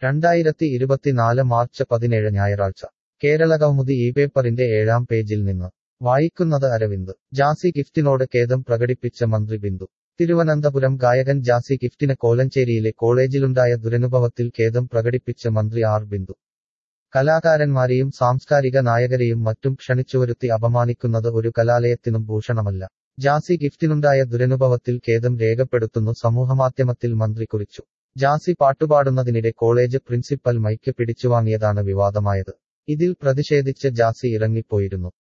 രണ്ടായിരത്തി ഇരുപത്തിനാല് മാർച്ച് പതിനേഴ് ഞായറാഴ്ച കേരളകൗമുദി ഈ പേപ്പറിന്റെ ഏഴാം പേജിൽ നിന്ന് വായിക്കുന്നത് അരവിന്ദ് ജാസി ഗിഫ്റ്റിനോട് ഖേദം പ്രകടിപ്പിച്ച മന്ത്രി ബിന്ദു തിരുവനന്തപുരം ഗായകൻ ജാസി ഗിഫ്റ്റിന് കോലഞ്ചേരിയിലെ കോളേജിലുണ്ടായ ദുരനുഭവത്തിൽ ഖേദം പ്രകടിപ്പിച്ച മന്ത്രി ആർ ബിന്ദു കലാകാരന്മാരെയും സാംസ്കാരിക നായകരെയും മറ്റും ക്ഷണിച്ചുവരുത്തി അപമാനിക്കുന്നത് ഒരു കലാലയത്തിനും ഭൂഷണമല്ല ജാസി ഗിഫ്റ്റിനുണ്ടായ ദുരനുഭവത്തിൽ ഖേദം രേഖപ്പെടുത്തുന്നു സമൂഹമാധ്യമത്തിൽ മന്ത്രി കുറിച്ചു ജാസി പാട്ടുപാടുന്നതിനിടെ കോളേജ് പ്രിൻസിപ്പൽ മൈക്ക് പിടിച്ചുവാങ്ങിയതാണ് വിവാദമായത് ഇതിൽ പ്രതിഷേധിച്ച് ജാസി ഇറങ്ങിപ്പോയിരുന്നു